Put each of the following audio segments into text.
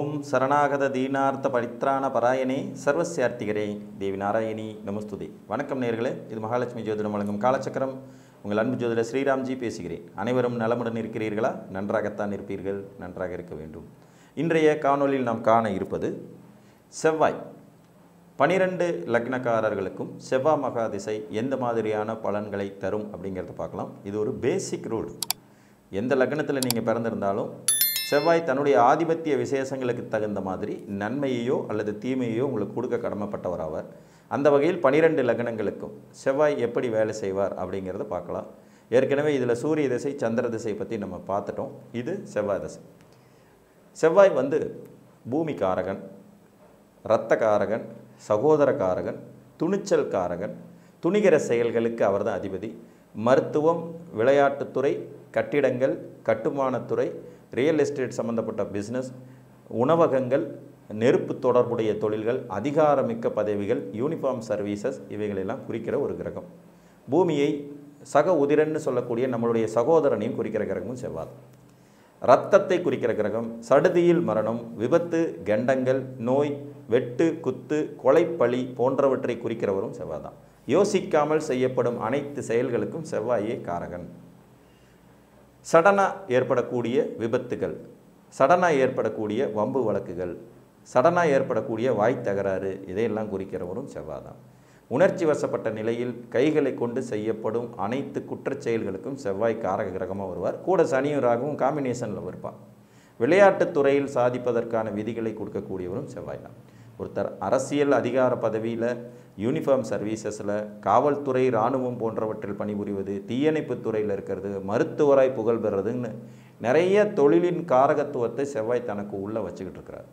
ஓம் சரணாகத தீனார்த்த பரித்ராண பராயணே சர்வசியார்த்திகரே தேவி நாராயணி நமஸ்துதே வணக்கம் நேர்களே இது மகாலட்சுமி ஜோதிடம் வழங்கும் காலச்சக்கரம் உங்கள் அன்பு ஜோதிடர் ஸ்ரீராம்ஜி பேசுகிறேன் அனைவரும் நலமுடன் இருக்கிறீர்களா நன்றாகத்தான் இருப்பீர்கள் நன்றாக இருக்க வேண்டும் இன்றைய காணொளியில் நாம் காண இருப்பது செவ்வாய் பனிரெண்டு லக்னக்காரர்களுக்கும் செவ்வாய் மகாதிசை எந்த மாதிரியான பலன்களை தரும் அப்படிங்கிறத பார்க்கலாம் இது ஒரு பேசிக் ரூல் எந்த லக்னத்தில் நீங்கள் பிறந்திருந்தாலும் செவ்வாய் தன்னுடைய ஆதிபத்திய விசேஷங்களுக்கு தகுந்த மாதிரி நன்மையையோ அல்லது தீமையையோ உங்களுக்கு கொடுக்க கடமைப்பட்டவர் ஆவார் அந்த வகையில் பனிரெண்டு லக்னங்களுக்கும் செவ்வாய் எப்படி வேலை செய்வார் அப்படிங்கிறத பார்க்கலாம் ஏற்கனவே இதில் சூரிய திசை சந்திர திசை பற்றி நம்ம பார்த்துட்டோம் இது செவ்வாய் திசை செவ்வாய் வந்து பூமி காரகன் இரத்த காரகன் சகோதர காரகன் துணிச்சல் காரகன் துணிகர செயல்களுக்கு அவர்தான் அதிபதி மருத்துவம் விளையாட்டுத்துறை கட்டிடங்கள் கட்டுமானத்துறை ரியல் எஸ்டேட் சம்மந்தப்பட்ட பிஸ்னஸ் உணவகங்கள் நெருப்பு தொடர்புடைய தொழில்கள் அதிகாரமிக்க பதவிகள் யூனிஃபார்ம் சர்வீசஸ் இவைகளெல்லாம் குறிக்கிற ஒரு கிரகம் பூமியை சக உதிரன்னு சொல்லக்கூடிய நம்மளுடைய சகோதரனையும் குறிக்கிற கிரகமும் செவ்வாய் ரத்தத்தை குறிக்கிற கிரகம் சடுதியில் மரணம் விபத்து கண்டங்கள் நோய் வெட்டு குத்து கொலைப்பழி போன்றவற்றை குறிக்கிறவரும் செவ்வாய் தான் யோசிக்காமல் செய்யப்படும் அனைத்து செயல்களுக்கும் செவ்வாயே காரகன் சடனாக ஏற்படக்கூடிய விபத்துகள் சடனாக ஏற்படக்கூடிய வம்பு வழக்குகள் சடனாக ஏற்படக்கூடிய வாய் தகராறு இதையெல்லாம் குறிக்கிறவரும் செவ்வாய் தான் உணர்ச்சி வசப்பட்ட நிலையில் கைகளை கொண்டு செய்யப்படும் அனைத்து குற்றச் செயல்களுக்கும் செவ்வாய் காரக கிரகமாக வருவார் கூட சனியும் ராகவும் காம்பினேஷனில் வருப்பான் விளையாட்டுத் துறையில் சாதிப்பதற்கான விதிகளை கொடுக்கக்கூடியவரும் செவ்வாய் தான் ஒருத்தர் அரசியல் அதிகார பதவியில் யூனிஃபார்ம் சர்வீசஸில் காவல்துறை இராணுவம் போன்றவற்றில் பணிபுரிவது தீயணைப்புத் துறையில் இருக்கிறது மருத்துவராய் புகழ் பெறுறதுன்னு நிறைய தொழிலின் காரகத்துவத்தை செவ்வாய் தனக்கு உள்ளே வச்சுக்கிட்டு இருக்கிறார்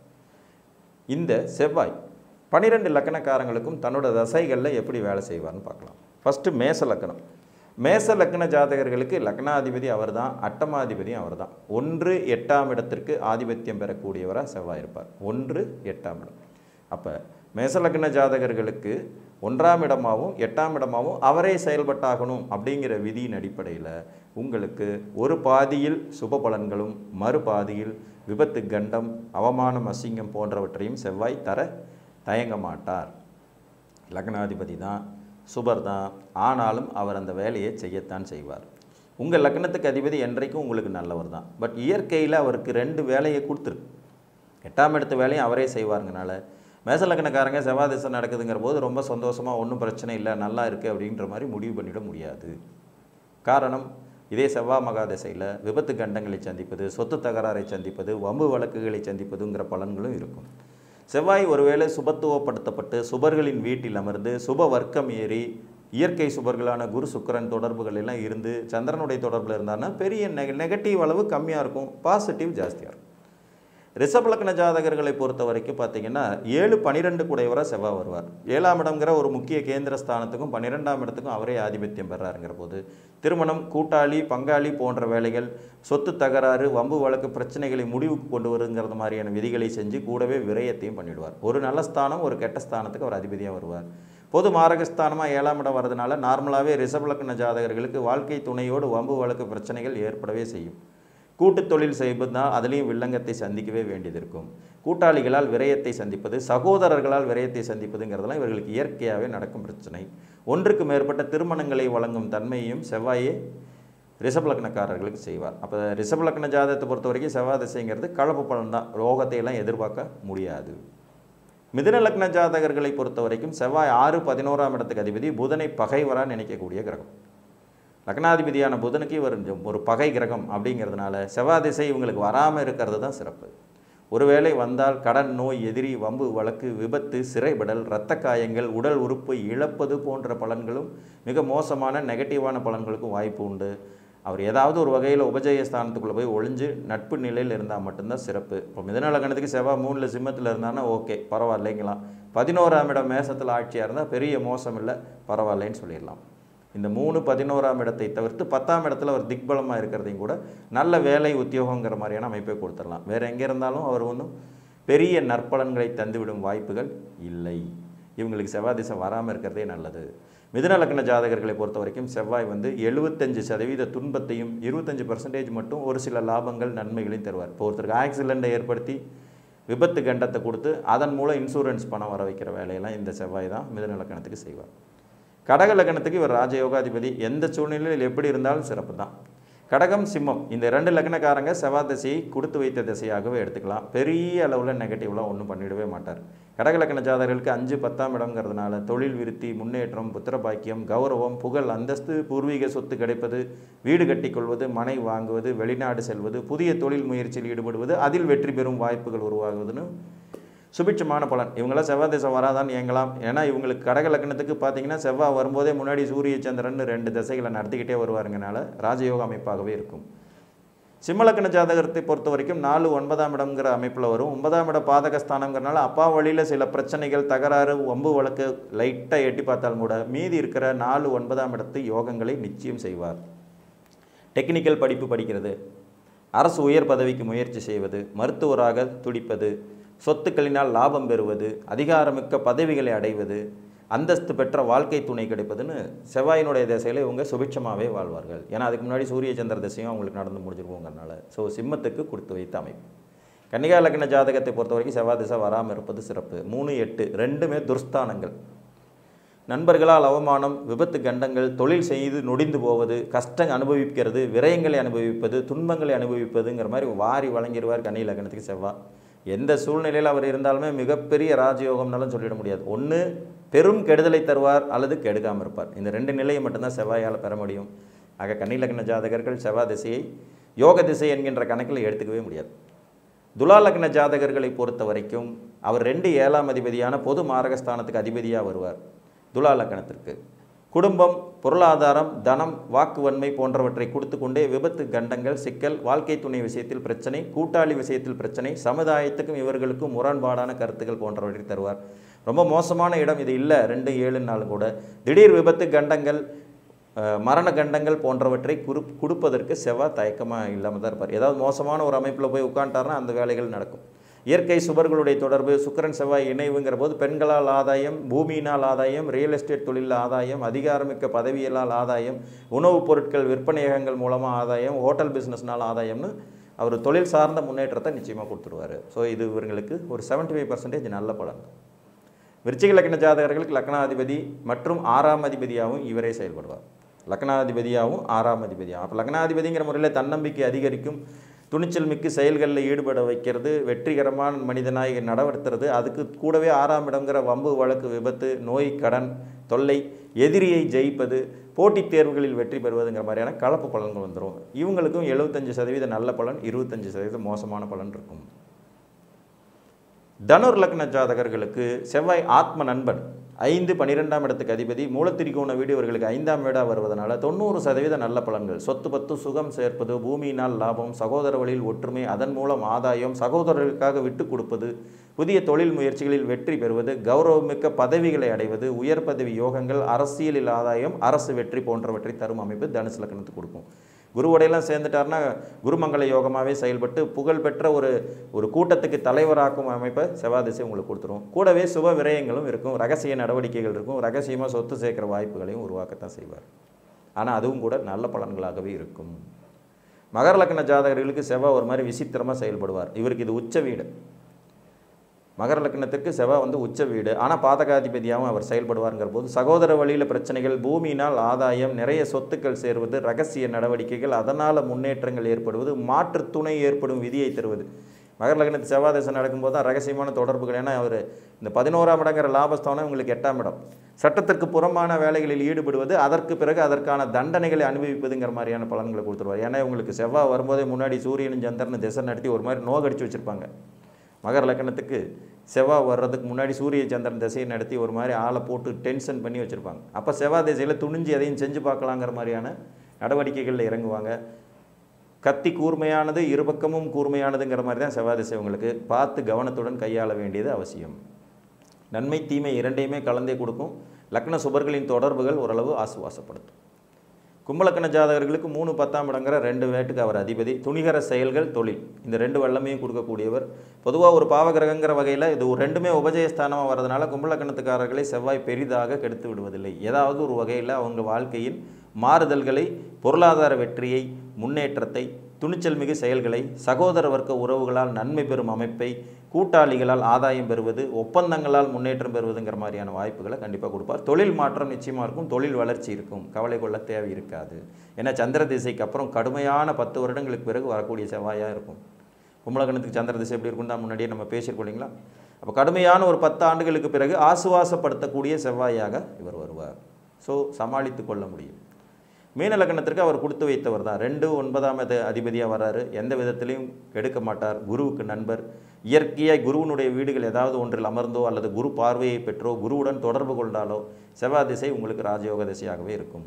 இந்த செவ்வாய் பனிரெண்டு லக்கணக்காரங்களுக்கும் தன்னோட தசைகளில் எப்படி வேலை செய்வார்னு பார்க்கலாம் ஃபஸ்ட்டு மேச லக்கணம் மேச லக்ன ஜாதகர்களுக்கு லக்னாதிபதி அவர் தான் அட்டமாதிபதியும் அவர் தான் ஒன்று எட்டாம் இடத்திற்கு ஆதிபத்தியம் பெறக்கூடியவராக செவ்வாய் இருப்பார் ஒன்று எட்டாம் இடம் அப்போ மேசலக்ன ஜாதகர்களுக்கு ஒன்றாம் இடமாகவும் எட்டாம் இடமாகவும் அவரே செயல்பட்டாகணும் அப்படிங்கிற விதியின் அடிப்படையில் உங்களுக்கு ஒரு பாதியில் சுப பலன்களும் மறு பாதியில் விபத்து கண்டம் அவமானம் அசிங்கம் போன்றவற்றையும் செவ்வாய் தர தயங்க மாட்டார் லக்னாதிபதி தான் சுபர் தான் ஆனாலும் அவர் அந்த வேலையை செய்யத்தான் செய்வார் உங்கள் லக்னத்துக்கு அதிபதி என்றைக்கும் உங்களுக்கு நல்லவர் தான் பட் இயற்கையில் அவருக்கு ரெண்டு வேலையை கொடுத்துருக்கு எட்டாம் இடத்து வேலையும் அவரே செய்வாருங்கனால மேசலக்கணக்காரங்க செவ்வாய் திசை நடக்குதுங்கிற போது ரொம்ப சந்தோஷமாக ஒன்றும் பிரச்சனை இல்லை நல்லா இருக்குது அப்படின்ற மாதிரி முடிவு பண்ணிட முடியாது காரணம் இதே செவ்வாய் மகாதசையில் விபத்து கண்டங்களை சந்திப்பது சொத்து தகராறை சந்திப்பது வம்பு வழக்குகளை சந்திப்பதுங்கிற பலன்களும் இருக்கும் செவ்வாய் ஒருவேளை சுபத்துவப்படுத்தப்பட்டு சுபர்களின் வீட்டில் அமர்ந்து சுப வர்க்கம் ஏறி இயற்கை சுபர்களான குரு சுக்கரன் தொடர்புகள் எல்லாம் இருந்து சந்திரனுடைய தொடர்பில் இருந்தார்னா பெரிய நெக நெகட்டிவ் அளவு கம்மியாக இருக்கும் பாசிட்டிவ் ஜாஸ்தியாக இருக்கும் ரிஷபலக்கண ஜாதகர்களை பொறுத்த வரைக்கும் பார்த்தீங்கன்னா ஏழு பன்னிரெண்டு கூடையவராக செவ்வாய் வருவார் ஏழாம் இடம்ங்கிற ஒரு முக்கிய கேந்திர ஸ்தானத்துக்கும் பன்னிரெண்டாம் இடத்துக்கும் அவரே ஆதிபத்தியம் பெறாருங்கிற போது திருமணம் கூட்டாளி பங்காளி போன்ற வேலைகள் சொத்து தகராறு வம்பு வழக்கு பிரச்சனைகளை முடிவுக்கு கொண்டு வருங்கிறது மாதிரியான விதிகளை செஞ்சு கூடவே விரயத்தையும் பண்ணிவிடுவார் ஒரு நல்ல ஸ்தானம் ஒரு கெட்ட ஸ்தானத்துக்கு அவர் அதிபதியாக வருவார் பொது மாரகஸ்தானமாக ஏழாம் இடம் வரதுனால நார்மலாகவே ரிஷபலக்கண ஜாதகர்களுக்கு வாழ்க்கை துணையோடு வம்பு வழக்கு பிரச்சனைகள் ஏற்படவே செய்யும் கூட்டு தொழில் செய்வதுதான் அதுலேயும் வில்லங்கத்தை சந்திக்கவே வேண்டியது இருக்கும் கூட்டாளிகளால் விரயத்தை சந்திப்பது சகோதரர்களால் விரயத்தை சந்திப்பதுங்கிறதெல்லாம் இவர்களுக்கு இயற்கையாகவே நடக்கும் பிரச்சனை ஒன்றுக்கு மேற்பட்ட திருமணங்களை வழங்கும் தன்மையையும் செவ்வாயே ரிஷபலக்னக்காரர்களுக்கு செய்வார் அப்போ ரிஷபலக்ன ஜாதகத்தை பொறுத்த வரைக்கும் செவ்வாய் திசைங்கிறது கலப்பு பலன் தான் ரோகத்தை எல்லாம் எதிர்பார்க்க முடியாது மிதுன லக்ன ஜாதகர்களை பொறுத்த வரைக்கும் செவ்வாய் ஆறு பதினோராம் இடத்துக்கு அதிபதி புதனை பகைவராக நினைக்கக்கூடிய கிரகம் லக்னாதிபதியான புதனுக்கு இவர் ஒரு பகை கிரகம் அப்படிங்கிறதுனால செவ்வாய் திசை இவங்களுக்கு வராமல் இருக்கிறது தான் சிறப்பு ஒருவேளை வந்தால் கடன் நோய் எதிரி வம்பு வழக்கு விபத்து சிறைபடல் இரத்த காயங்கள் உடல் உறுப்பு இழப்பது போன்ற பலன்களும் மிக மோசமான நெகட்டிவான பலன்களுக்கும் வாய்ப்பு உண்டு அவர் ஏதாவது ஒரு வகையில் உபஜய ஸ்தானத்துக்குள்ளே போய் ஒளிஞ்சு நட்பு நிலையில் இருந்தால் மட்டும்தான் சிறப்பு இப்போ மிதன லக்னத்துக்கு செவ்வாய் மூணில் சிம்மத்தில் இருந்தான்னா ஓகே பரவாயில்லைங்களாம் பதினோராம் இடம் மேசத்தில் ஆட்சியாக இருந்தால் பெரிய மோசம் இல்லை பரவாயில்லைன்னு சொல்லிடலாம் இந்த மூணு பதினோராம் இடத்தை தவிர்த்து பத்தாம் இடத்துல அவர் திக்பலமாக இருக்கிறதையும் கூட நல்ல வேலை உத்தியோகங்கிற மாதிரியான அமைப்பை கொடுத்துடலாம் வேறு எங்கே இருந்தாலும் அவர் ஒன்றும் பெரிய நற்பலன்களை தந்துவிடும் வாய்ப்புகள் இல்லை இவங்களுக்கு செவ்வாய் திசை வராமல் இருக்கிறதே நல்லது மிதுன லக்ன ஜாதகர்களை பொறுத்த வரைக்கும் செவ்வாய் வந்து எழுபத்தஞ்சு சதவீத துன்பத்தையும் இருபத்தஞ்சு பர்சன்டேஜ் மட்டும் ஒரு சில லாபங்கள் நன்மைகளையும் தருவார் இப்போ ஒருத்தருக்கு ஆக்சிடெண்ட்டை ஏற்படுத்தி விபத்து கண்டத்தை கொடுத்து அதன் மூலம் இன்சூரன்ஸ் பணம் வர வைக்கிற வேலையெல்லாம் இந்த செவ்வாய் தான் மிதுன லக்கணத்துக்கு செய்வார் கடக லக்கணத்துக்கு இவர் ராஜயோகாதிபதி எந்த சூழ்நிலையில் எப்படி இருந்தாலும் சிறப்பு தான் கடகம் சிம்மம் இந்த ரெண்டு லக்னக்காரங்க செவ்வாய் திசையை கொடுத்து வைத்த திசையாகவே எடுத்துக்கலாம் பெரிய அளவில் நெகட்டிவ்லாம் ஒன்றும் பண்ணிடவே மாட்டார் கடக லக்ன ஜாதகர்களுக்கு அஞ்சு பத்தாம் இடம்ங்கிறதுனால தொழில் விருத்தி முன்னேற்றம் புத்திர பாக்கியம் கௌரவம் புகழ் அந்தஸ்து பூர்வீக சொத்து கிடைப்பது வீடு கட்டிக்கொள்வது மனை வாங்குவது வெளிநாடு செல்வது புதிய தொழில் முயற்சியில் ஈடுபடுவது அதில் வெற்றி பெறும் வாய்ப்புகள் உருவாகுவதுன்னு சுபிட்சமான பலன் இவங்களாம் செவ்வாய் திசை வராதான்னு இயங்கலாம் ஏன்னா இவங்களுக்கு கடக லக்னத்துக்கு பார்த்தீங்கன்னா செவ்வாய் வரும்போதே முன்னாடி சூரிய சந்திரன் ரெண்டு திசைகளை நடத்திக்கிட்டே வருவாருங்கனால ராஜயோக அமைப்பாகவே இருக்கும் சிம்மலக்கண ஜாதகத்தை பொறுத்த வரைக்கும் நாலு ஒன்பதாம் இடம்ங்கிற அமைப்பில் வரும் ஒன்பதாம் இட பாதகஸ்தானங்கிறனால அப்பா வழியில் சில பிரச்சனைகள் தகராறு வம்பு வழக்கு லைட்டாக எட்டி பார்த்தாலும் கூட மீதி இருக்கிற நாலு ஒன்பதாம் இடத்து யோகங்களை நிச்சயம் செய்வார் டெக்னிக்கல் படிப்பு படிக்கிறது அரசு உயர் பதவிக்கு முயற்சி செய்வது மருத்துவராக துடிப்பது சொத்துக்களினால் லாபம் பெறுவது அதிகாரமிக்க பதவிகளை அடைவது அந்தஸ்து பெற்ற வாழ்க்கை துணை கிடைப்பதுன்னு செவ்வாயினுடைய திசையில் இவங்க சுபிட்சமாகவே வாழ்வார்கள் ஏன்னா அதுக்கு முன்னாடி சூரிய சந்திர திசையும் அவங்களுக்கு நடந்து முடிஞ்சிருவோங்கிறனால ஸோ சிம்மத்துக்கு கொடுத்து வைத்த அமைப்பு கன்னிகா லக்ன ஜாதகத்தை பொறுத்த வரைக்கும் செவ்வாய் திசை வராமல் இருப்பது சிறப்பு மூணு எட்டு ரெண்டுமே துர்ஸ்தானங்கள் நண்பர்களால் அவமானம் விபத்து கண்டங்கள் தொழில் செய்து நொடிந்து போவது கஷ்டம் அனுபவிக்கிறது விரயங்களை அனுபவிப்பது துன்பங்களை அனுபவிப்பதுங்கிற மாதிரி வாரி வழங்கிடுவார் கன்னி லக்னத்துக்கு செவ்வாய் எந்த சூழ்நிலையில் அவர் இருந்தாலுமே மிகப்பெரிய ராஜயோகம்னாலும் சொல்லிட முடியாது ஒன்று பெரும் கெடுதலை தருவார் அல்லது கெடுக்காமல் இருப்பார் இந்த ரெண்டு நிலையை மட்டும்தான் செவ்வாயால் பெற முடியும் ஆக கன்னி லக்ன ஜாதகர்கள் செவ்வாய் திசையை யோக திசை என்கின்ற கணக்கில் எடுத்துக்கவே முடியாது துலா லக்ன ஜாதகர்களை பொறுத்த வரைக்கும் அவர் ரெண்டு ஏழாம் அதிபதியான பொது மாரகஸ்தானத்துக்கு அதிபதியாக வருவார் துலா லக்னத்திற்கு குடும்பம் பொருளாதாரம் தனம் வாக்குவன்மை போன்றவற்றை கொடுத்து கொண்டே விபத்து கண்டங்கள் சிக்கல் வாழ்க்கை துணை விஷயத்தில் பிரச்சனை கூட்டாளி விஷயத்தில் பிரச்சனை சமுதாயத்துக்கும் இவர்களுக்கும் முரண்பாடான கருத்துக்கள் போன்றவற்றை தருவார் ரொம்ப மோசமான இடம் இது இல்லை ரெண்டு ஏழு நாள் கூட திடீர் விபத்து கண்டங்கள் அஹ், மரண கண்டங்கள் போன்றவற்றை குறு கொடுப்பதற்கு செவ்வாய் தயக்கமாக இல்லாமல் தான் இருப்பார் ஏதாவது மோசமான ஒரு அமைப்பில் போய் உட்காந்துட்டாருன்னா அந்த வேலைகள் நடக்கும் இயற்கை சுபர்களுடைய தொடர்பு சுக்கிரன் செவ்வாய் இணைவுங்கிற போது பெண்களால் ஆதாயம் பூமியினால் ஆதாயம் ரியல் எஸ்டேட் தொழிலில் ஆதாயம் அதிகாரமிக்க பதவியலால் ஆதாயம் உணவுப் பொருட்கள் விற்பனையகங்கள் மூலமாக ஆதாயம் ஹோட்டல் பிஸ்னஸ்னால் ஆதாயம்னு அவர் தொழில் சார்ந்த முன்னேற்றத்தை நிச்சயமாக கொடுத்துருவார் ஸோ இது இவங்களுக்கு ஒரு 75% ஃபைவ் பர்சன்டேஜ் நல்ல பலன் விருச்சிக லக்ன ஜாதகர்களுக்கு லக்னாதிபதி மற்றும் ஆறாம் அதிபதியாகவும் இவரே செயல்படுவார் லக்னாதிபதியாகவும் ஆறாம் அதிபதியாகவும் அப்போ லக்னாதிபதிங்கிற முறையில் தன்னம்பிக்கை அதிகரிக்கும் துணிச்சல் மிக்க செயல்களில் ஈடுபட வைக்கிறது வெற்றிகரமான மனிதனாய் நடவடுத்துறது அதுக்கு கூடவே ஆறாம் இடங்கிற வம்பு வழக்கு விபத்து நோய் கடன் தொல்லை எதிரியை ஜெயிப்பது போட்டித் தேர்வுகளில் வெற்றி பெறுவதுங்கிற மாதிரியான கலப்பு பலன்கள் வந்துடும் இவங்களுக்கும் எழுபத்தஞ்சு சதவீத நல்ல பலன் இருபத்தஞ்சு சதவீதம் மோசமான பலன் இருக்கும் தனுர் லக்ன ஜாதகர்களுக்கு செவ்வாய் ஆத்ம நண்பன் ஐந்து பன்னிரெண்டாம் இடத்துக்கு அதிபதி மூலத்திரிகோண வீடு இவர்களுக்கு ஐந்தாம் வீடாக வருவதனால தொண்ணூறு சதவீத நல்ல பலன்கள் சொத்து பத்து சுகம் சேர்ப்பது பூமியினால் லாபம் சகோதர வழியில் ஒற்றுமை அதன் மூலம் ஆதாயம் சகோதரர்களுக்காக விட்டு கொடுப்பது புதிய தொழில் முயற்சிகளில் வெற்றி பெறுவது கௌரவமிக்க பதவிகளை அடைவது உயர் பதவி யோகங்கள் அரசியலில் ஆதாயம் அரசு வெற்றி போன்றவற்றை தரும் அமைப்பு தனுசு லக்னத்துக்கு கொடுக்கும் குருவோடையெல்லாம் சேர்ந்துட்டாருன்னா குருமங்கள யோகமாகவே செயல்பட்டு புகழ்பெற்ற ஒரு ஒரு கூட்டத்துக்கு தலைவராக்கும் அமைப்பை செவ்வாதிசை உங்களுக்கு கொடுத்துரும் கூடவே சுப விரயங்களும் இருக்கும் ரகசிய நடவடிக்கைகள் இருக்கும் ரகசியமாக சொத்து சேர்க்கிற வாய்ப்புகளையும் உருவாக்கத்தான் செய்வார் ஆனால் அதுவும் கூட நல்ல பலன்களாகவே இருக்கும் மகர லக்ன ஜாதகர்களுக்கு செவ்வாய் ஒரு மாதிரி விசித்திரமாக செயல்படுவார் இவருக்கு இது உச்ச வீடு மகர லக்னத்திற்கு செவ்வாய் வந்து உச்ச வீடு ஆனால் பாதகாதிபதியாகவும் அவர் செயல்படுவாருங்கிற போது சகோதர வழியில் பிரச்சனைகள் பூமியினால் ஆதாயம் நிறைய சொத்துக்கள் சேர்வது ரகசிய நடவடிக்கைகள் அதனால் முன்னேற்றங்கள் ஏற்படுவது மாற்றுத் துணை ஏற்படும் விதியை தருவது மகர லக்னத்து செவ்வாய் தசை நடக்கும்போது தான் ரகசியமான தொடர்புகள் ஏன்னா அவர் இந்த பதினோராம் இடங்கிற லாபஸ்தானம் உங்களுக்கு எட்டாம் இடம் சட்டத்திற்கு புறம்பான வேலைகளில் ஈடுபடுவது அதற்கு பிறகு அதற்கான தண்டனைகளை அனுபவிப்பதுங்கிற மாதிரியான பலன்களை கொடுத்துருவார் ஏன்னா உங்களுக்கு செவ்வாய் வரும்போதே முன்னாடி சூரியனும் சந்திரனும் திசை நடத்தி ஒரு மாதிரி நோகடிச்சு வச்சுருப்பாங்க மகர லக்னத்துக்கு செவ்வாய் வர்றதுக்கு முன்னாடி சூரிய சந்திரன் திசையை நடத்தி ஒரு மாதிரி ஆளை போட்டு டென்ஷன் பண்ணி வச்சுருப்பாங்க அப்போ செவ்வாய் திசையில் துணிஞ்சு எதையும் செஞ்சு பார்க்கலாங்கிற மாதிரியான நடவடிக்கைகளில் இறங்குவாங்க கத்தி கூர்மையானது இருபக்கமும் கூர்மையானதுங்கிற மாதிரி தான் செவ்வாய் திசை உங்களுக்கு பார்த்து கவனத்துடன் கையாள வேண்டியது அவசியம் நன்மை தீமை இரண்டையுமே கலந்தே கொடுக்கும் லக்ன சுபர்களின் தொடர்புகள் ஓரளவு ஆசுவாசப்படுத்தும் கும்பலக்கண ஜாதகர்களுக்கு மூணு பத்தாம் இடங்கிற ரெண்டு வேட்டுக்கு அவர் அதிபதி துணிகர செயல்கள் தொழில் இந்த ரெண்டு வல்லமையும் கொடுக்கக்கூடியவர் பொதுவாக ஒரு பாவகிரகங்கிற வகையில் இது ஒரு ரெண்டுமே உபஜயஸ்தானமாக வர்றதுனால கும்பலக்கணத்துக்காரர்களை செவ்வாய் பெரிதாக கெடுத்து விடுவதில்லை ஏதாவது ஒரு வகையில் அவங்க வாழ்க்கையில் மாறுதல்களை பொருளாதார வெற்றியை முன்னேற்றத்தை துணிச்சல் மிகு செயல்களை சகோதர வர்க்க உறவுகளால் நன்மை பெறும் அமைப்பை கூட்டாளிகளால் ஆதாயம் பெறுவது ஒப்பந்தங்களால் முன்னேற்றம் பெறுவதுங்கிற மாதிரியான வாய்ப்புகளை கண்டிப்பாக கொடுப்பார் தொழில் மாற்றம் நிச்சயமாக இருக்கும் தொழில் வளர்ச்சி இருக்கும் கவலை கொள்ள தேவை இருக்காது ஏன்னா சந்திர திசைக்கு அப்புறம் கடுமையான பத்து வருடங்களுக்கு பிறகு வரக்கூடிய செவ்வாயாக இருக்கும் கும்பலகணத்துக்கு சந்திர திசை எப்படி இருக்குன்னு தான் முன்னாடியே நம்ம பேசியிருக்கோம் இல்லைங்களா அப்போ கடுமையான ஒரு பத்து ஆண்டுகளுக்கு பிறகு ஆசுவாசப்படுத்தக்கூடிய செவ்வாயாக இவர் வருவார் ஸோ சமாளித்து கொள்ள முடியும் மீன லக்னத்திற்கு அவர் கொடுத்து வைத்தவர் தான் ரெண்டு ஒன்பதாம் அது அதிபதியாக வர்றாரு எந்த விதத்திலையும் கெடுக்க மாட்டார் குருவுக்கு நண்பர் இயற்கையாய் குருவினுடைய வீடுகள் ஏதாவது ஒன்றில் அமர்ந்தோ அல்லது குரு பார்வையை பெற்றோ குருவுடன் தொடர்பு கொண்டாலோ செவ்வாய் திசை உங்களுக்கு ராஜயோக திசையாகவே இருக்கும்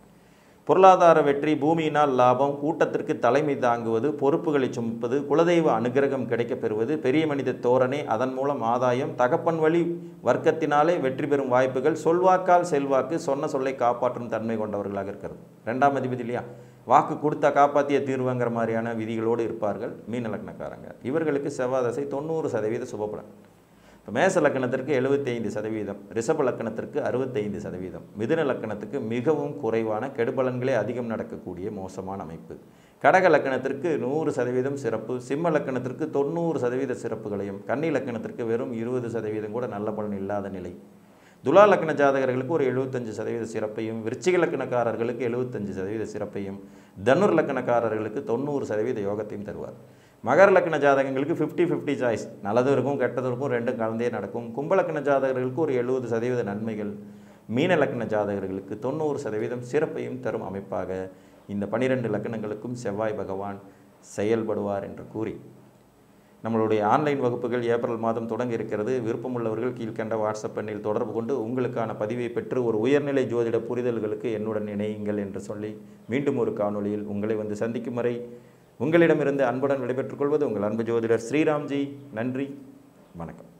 பொருளாதார வெற்றி பூமியினால் லாபம் கூட்டத்திற்கு தலைமை தாங்குவது பொறுப்புகளை சுமப்பது குலதெய்வ அனுகிரகம் கிடைக்கப் பெறுவது பெரிய மனித தோரணை அதன் மூலம் ஆதாயம் தகப்பன் வழி வர்க்கத்தினாலே வெற்றி பெறும் வாய்ப்புகள் சொல்வாக்கால் செல்வாக்கு சொன்ன சொல்லை காப்பாற்றும் தன்மை கொண்டவர்களாக இருக்கிறது ரெண்டாம் அதிபதி இல்லையா வாக்கு கொடுத்தா காப்பாற்றிய தீர்வுங்கிற மாதிரியான விதிகளோடு இருப்பார்கள் மீன லக்னக்காரங்க இவர்களுக்கு செவ்வாதசை தொண்ணூறு சதவீத சுபபலன் இப்போ மேச லக்கணத்திற்கு எழுபத்தைந்து சதவீதம் ரிஷப லக்கணத்திற்கு அறுபத்தைந்து சதவீதம் மிதுன லக்கணத்துக்கு மிகவும் குறைவான கெடுபலன்களே அதிகம் நடக்கக்கூடிய மோசமான அமைப்பு கடக லக்கணத்திற்கு நூறு சதவீதம் சிறப்பு சிம்ம லக்கணத்திற்கு தொண்ணூறு சதவீத சிறப்புகளையும் கன்னி லக்கணத்திற்கு வெறும் இருபது சதவீதம் கூட நல்ல பலன் இல்லாத நிலை துலா லக்ன ஜாதகர்களுக்கு ஒரு எழுபத்தஞ்சு சதவீத சிறப்பையும் விருச்சிக லக்கணக்காரர்களுக்கு எழுபத்தஞ்சு சதவீத சிறப்பையும் தனுர் லக்கணக்காரர்களுக்கு தொண்ணூறு சதவீத யோகத்தையும் தருவார் மகர லக்ன ஜாதகங்களுக்கு ஃபிஃப்டி ஃபிஃப்டி சாய்ஸ் நல்லதும் இருக்கும் கெட்டதும் இருக்கும் ரெண்டும் கலந்தே நடக்கும் கும்பலக்கண ஜாதகர்களுக்கு ஒரு எழுபது சதவீத நன்மைகள் மீன லக்ன ஜாதகர்களுக்கு தொண்ணூறு சதவீதம் சிறப்பையும் தரும் அமைப்பாக இந்த பனிரெண்டு லக்னங்களுக்கும் செவ்வாய் பகவான் செயல்படுவார் என்று கூறி நம்மளுடைய ஆன்லைன் வகுப்புகள் ஏப்ரல் மாதம் தொடங்க இருக்கிறது விருப்பமுள்ளவர்கள் கீழ்கண்ட வாட்ஸ்அப் எண்ணில் தொடர்பு கொண்டு உங்களுக்கான பதிவை பெற்று ஒரு உயர்நிலை ஜோதிட புரிதல்களுக்கு என்னுடன் இணையுங்கள் என்று சொல்லி மீண்டும் ஒரு காணொளியில் உங்களை வந்து சந்திக்கும் வரை உங்களிடமிருந்து அன்புடன் விடைபெற்றுக் கொள்வது உங்கள் அன்பு ஜோதிடர் ஸ்ரீராம்ஜி நன்றி வணக்கம்